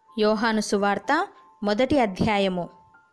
యోహాను సువార్త మొదటి అధ్యాయము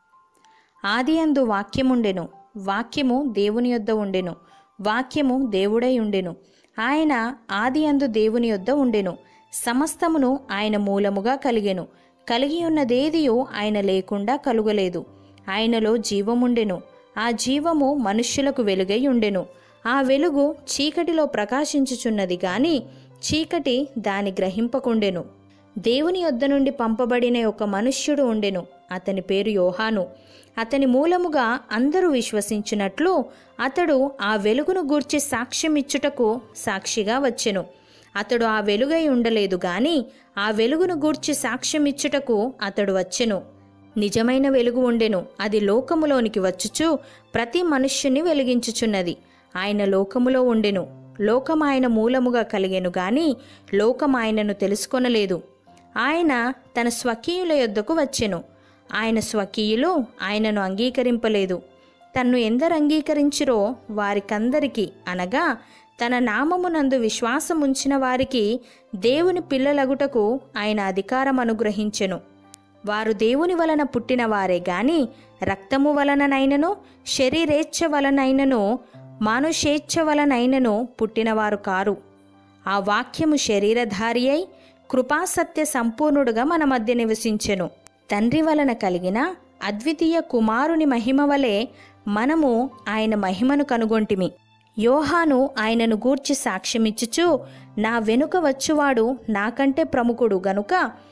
ఆదియందు వాక్యముండెను వాక్యము దేవుని యొద్ద ఉండెను వాక్యము దేవుడై ఉండెను ఆయన ఆదియందు దేవుని యొద్ద ఉండెను సమస్తమును ఆయన మూలముగా కలిగెను కలిగి ఉన్నదేదియు ఆయన లేకుండా కలుగలేదు ఆయనలో జీవముండెను ఆ జీవము మనుష్యులకు వెలుగై ఉండెను ఆ వెలుగు చీకటిలో ప్రకాశించుచున్నది గాని చీకటి దాని గ్రహింపకుండెను దేవుని యొద్ద నుండి పంపబడిన ఒక మనుష్యుడు ఉండెను అతని పేరు యోహాను అతని మూలముగా అందరూ విశ్వసించినట్లు అతడు ఆ వెలుగును గూర్చి సాక్ష్యం ఇచ్చుటకు సాక్షిగా వచ్చెను అతడు ఆ వెలుగై ఉండలేదు గాని ఆ వెలుగును గూర్చి సాక్ష్యం ఇచ్చుటకు అతడు వచ్చెను నిజమైన వెలుగు ఉండెను అది లోకములోనికి వచ్చుచు ప్రతి మనుష్యుని వెలిగించుచున్నది ఆయన లోకములో ఉండెను లోకం ఆయన మూలముగా కలిగెను గాని లోకం ఆయనను తెలుసుకొనలేదు ఆయన తన స్వకీయుల యొద్దకు వచ్చెను ఆయన స్వకీయులు ఆయనను అంగీకరింపలేదు తన్ను ఎందరు అంగీకరించిరో వారికందరికీ అనగా తన నామమునందు విశ్వాసముంచిన వారికి దేవుని పిల్లలగుటకు ఆయన అధికారం అనుగ్రహించెను వారు దేవుని వలన పుట్టిన వారే గాని రక్తము వలననైనను శరీరేచ్ఛ వలనైనను మానుషేచ్ఛ వలనైనను పుట్టినవారు కారు ఆ వాక్యము శరీరధారి అయి కృపాసత్య సంపూర్ణుడుగా మన మధ్య నివసించెను తండ్రి వలన కలిగిన అద్వితీయ కుమారుని మహిమ వలె మనము ఆయన మహిమను కనుగొంటిమి యోహాను ఆయనను గూర్చి సాక్ష్యమిచ్చుచు నా వెనుక వచ్చువాడు నాకంటే ప్రముఖుడు గనుక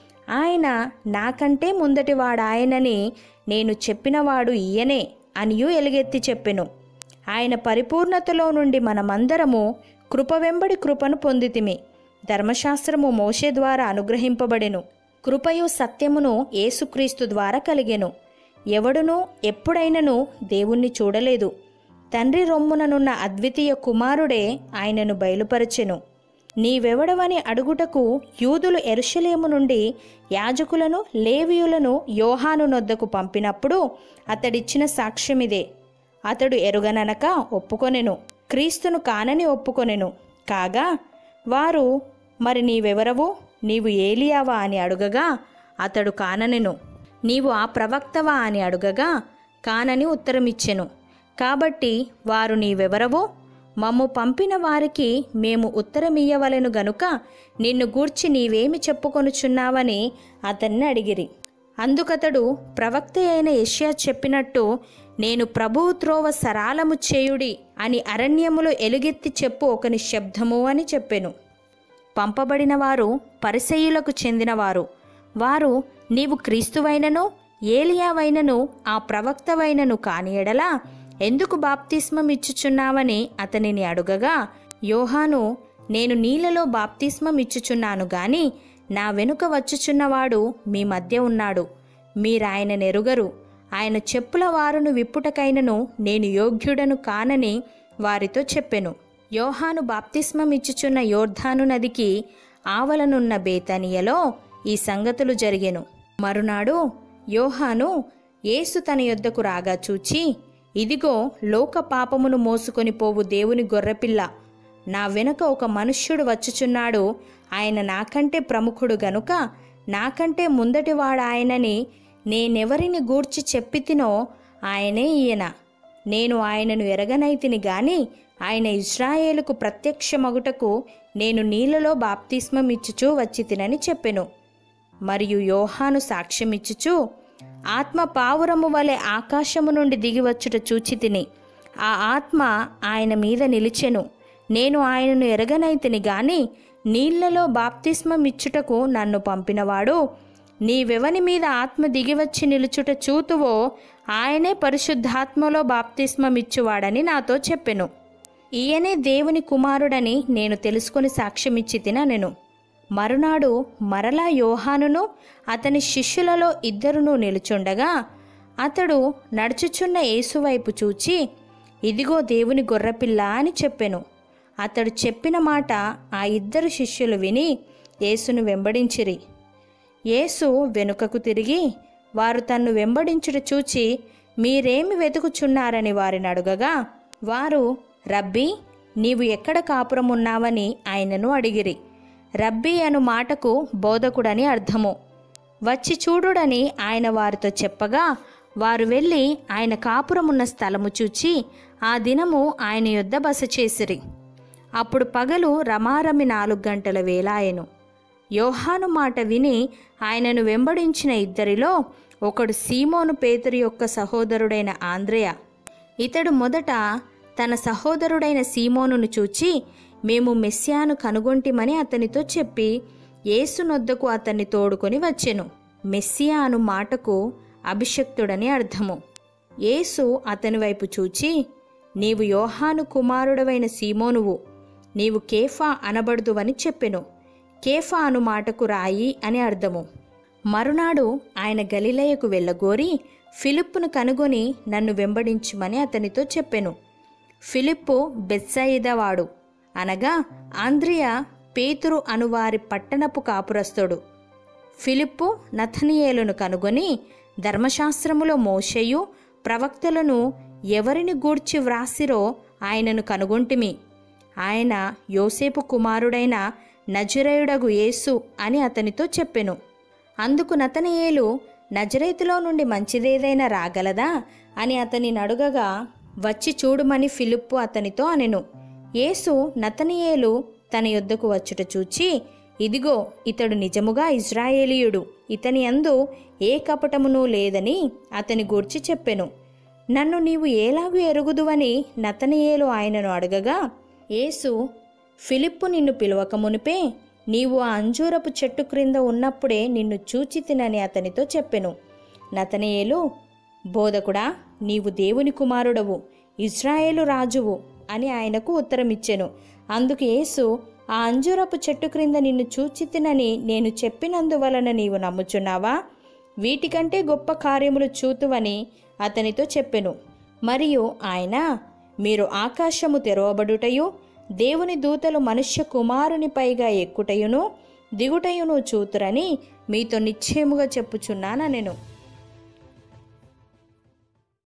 ఆయన నాకంటే ముందటివాడాయనని నేను చెప్పినవాడు ఈయనే అనియు ఎలుగెత్తి చెప్పెను ఆయన పరిపూర్ణతలో నుండి మనమందరము కృప వెంబడి కృపను పొందితిమి ధర్మశాస్త్రము మోషే ద్వారా అనుగ్రహింపబడెను కృపయు సత్యమును యేసుక్రీస్తు ద్వారా కలిగెను ఎవడునూ ఎప్పుడైనను దేవుణ్ణి చూడలేదు తండ్రి రొమ్ముననున్న అద్వితీయ కుమారుడే ఆయనను బయలుపరచెను నీవెవడవని అడుగుటకు యూదులు ఎరుషలేము నుండి యాజకులను లేవియులను యోహాను నొద్దకు పంపినప్పుడు అతడిచ్చిన సాక్ష్యమిదే అతడు ఎరుగననక ఒప్పుకొనెను క్రీస్తును కానని ఒప్పుకొనెను కాగా వారు మరి నీవెవరవు నీవు ఏలియావా అని అడుగగా అతడు కాననెను నీవు ఆ ప్రవక్తవా అని అడుగగా కానని ఉత్తరమిచ్చెను కాబట్టి వారు నీవెవరవో మమ్ము పంపిన వారికి మేము ఉత్తరమియ్యవలెను గనుక నిన్ను గూర్చి నీవేమి చెప్పుకొనుచున్నావని అతన్ని అడిగిరి అందుకతడు ప్రవక్త అయిన యష్యా చెప్పినట్టు నేను ప్రభువు త్రోవ సరాలము చేయుడి అని అరణ్యములో ఎలుగెత్తి చెప్పు ఒకని శబ్దము అని చెప్పెను పంపబడిన వారు పరిసయ్యులకు చెందినవారు వారు నీవు క్రీస్తువైనను ఏలియావైనను ఆ ప్రవక్తవైనను కాని ఎడలా ఎందుకు బాప్తిస్మం ఇచ్చుచున్నావని అతనిని అడుగగా యోహాను నేను నీళ్ళలో బాప్తిస్మం ఇచ్చుచున్నాను గాని నా వెనుక వచ్చుచున్నవాడు మీ మధ్య ఉన్నాడు మీరాయన నెరుగరు ఆయన చెప్పుల వారును విప్పుటకైనను నేను యోగ్యుడను కానని వారితో చెప్పెను యోహాను బాప్తిస్మం ఇచ్చుచున్న యోర్ధాను నదికి ఆవలనున్న బేతనియలో ఈ సంగతులు జరిగెను మరునాడు యోహాను యేసు తన యొద్దకు రాగా చూచి ఇదిగో లోక పాపమును మోసుకొని పోవు దేవుని గొర్రెపిల్ల నా వెనుక ఒక మనుష్యుడు వచ్చుచున్నాడు ఆయన నాకంటే ప్రముఖుడు గనుక నాకంటే ముందటివాడాయనని నేనెవరిని గూర్చి చెప్పితినో ఆయనే ఈయన నేను ఆయనను ఎరగనైతిని గాని ఆయన ఇజ్రాయేలుకు ప్రత్యక్షమగుటకు నేను నీళ్ళలో బాప్తిస్మం ఇచ్చుచూ వచ్చి తినని చెప్పెను మరియు యోహాను సాక్ష్యమిచ్చుచు ఆత్మ పావురము వలె ఆకాశము నుండి దిగివచ్చుట చూచి తిని ఆ ఆత్మ ఆయన మీద నిలిచెను నేను ఆయనను ఎరగనైతిని గాని నీళ్లలో బాప్తిస్మం ఇచ్చుటకు నన్ను పంపినవాడు నీవెవని మీద ఆత్మ దిగివచ్చి నిలుచుట చూతువో ఆయనే పరిశుద్ధాత్మలో బాప్తిస్మం ఇచ్చువాడని నాతో చెప్పెను ఈయనే దేవుని కుమారుడని నేను తెలుసుకొని సాక్ష్యమిచ్చి తిననెను మరునాడు మరలా యోహానును అతని శిష్యులలో ఇద్దరును నిలుచుండగా అతడు నడుచుచున్న యేసువైపు చూచి ఇదిగో దేవుని గొర్రెపిల్ల అని చెప్పెను అతడు చెప్పిన మాట ఆ ఇద్దరు శిష్యులు విని యేసును వెంబడించిరి యేసు వెనుకకు తిరిగి వారు తన్ను వెంబడించుట చూచి మీరేమి వెతుకుచున్నారని వారిని అడుగగా వారు రబ్బీ నీవు ఎక్కడ కాపురమున్నావని ఆయనను అడిగిరి రబ్బీ అను మాటకు బోధకుడని అర్థము వచ్చి చూడుడని ఆయన వారితో చెప్పగా వారు వెళ్ళి ఆయన కాపురమున్న స్థలము చూచి ఆ దినము ఆయన యొద్ద బస చేసిరి అప్పుడు పగలు రమారమి నాలుగు గంటల వేలాయెను యోహాను మాట విని ఆయనను వెంబడించిన ఇద్దరిలో ఒకడు సీమోను పేతురు యొక్క సహోదరుడైన ఆంద్రయ ఇతడు మొదట తన సహోదరుడైన సీమోనును చూచి మేము మెస్సియాను కనుగొంటిమని అతనితో చెప్పి యేసునొద్దకు అతన్ని తోడుకొని వచ్చెను మెస్సియా అను మాటకు అభిషక్తుడని అర్థము యేసు అతని వైపు చూచి నీవు యోహాను కుమారుడవైన సీమోనువు నీవు కేఫా అనబడుదువని చెప్పెను కేఫా అను మాటకు రాయి అని అర్థము మరునాడు ఆయన గలిలయకు వెళ్ళగోరి ఫిలిప్పును కనుగొని నన్ను వెంబడించుమని అతనితో చెప్పెను ఫిలిప్పు బెత్సయిదవాడు అనగా ఆంద్రియ పేతురు అనువారి పట్టణపు కాపురస్తుడు ఫిలిప్పు నథనియేలును కనుగొని ధర్మశాస్త్రములో మోషయు ప్రవక్తలను ఎవరిని గూర్చి వ్రాసిరో ఆయనను కనుగొంటిమి ఆయన యోసేపు కుమారుడైన నజరేయుడగు యేసు అని అతనితో చెప్పెను అందుకు నతనయేలు నజరేతులో నుండి మంచిదేదైనా రాగలదా అని అతని నడుగగా వచ్చి చూడుమని ఫిలిప్పు అతనితో అనెను యేసు నతనియేలు తన యొద్దకు వచ్చుట చూచి ఇదిగో ఇతడు నిజముగా ఇజ్రాయేలీయుడు ఇతని అందు ఏ కపటమును లేదని అతని గూర్చి చెప్పెను నన్ను నీవు ఏలాగు ఎరుగుదువని నతనియేలు ఆయనను అడగగా యేసు ఫిలిప్పు నిన్ను పిలవక మునిపే నీవు ఆ అంజూరపు చెట్టు క్రింద ఉన్నప్పుడే నిన్ను చూచి తినని అతనితో చెప్పెను నతనయేలు బోధకుడా నీవు దేవుని కుమారుడవు ఇజ్రాయేలు రాజువు అని ఆయనకు ఉత్తరమిచ్చెను అందుకు యేసు ఆ అంజూరపు చెట్టు క్రింద నిన్ను చూచి తినని నేను చెప్పినందువలన నీవు నమ్ముచున్నావా వీటికంటే గొప్ప కార్యములు చూతువని అతనితో చెప్పెను మరియు ఆయన మీరు ఆకాశము తెరవబడుటయు దేవుని దూతలు మనుష్య కుమారుని పైగా ఎక్కుటయును దిగుటయును చూతురని మీతో నిశ్చయముగా చెప్పుచున్నానెను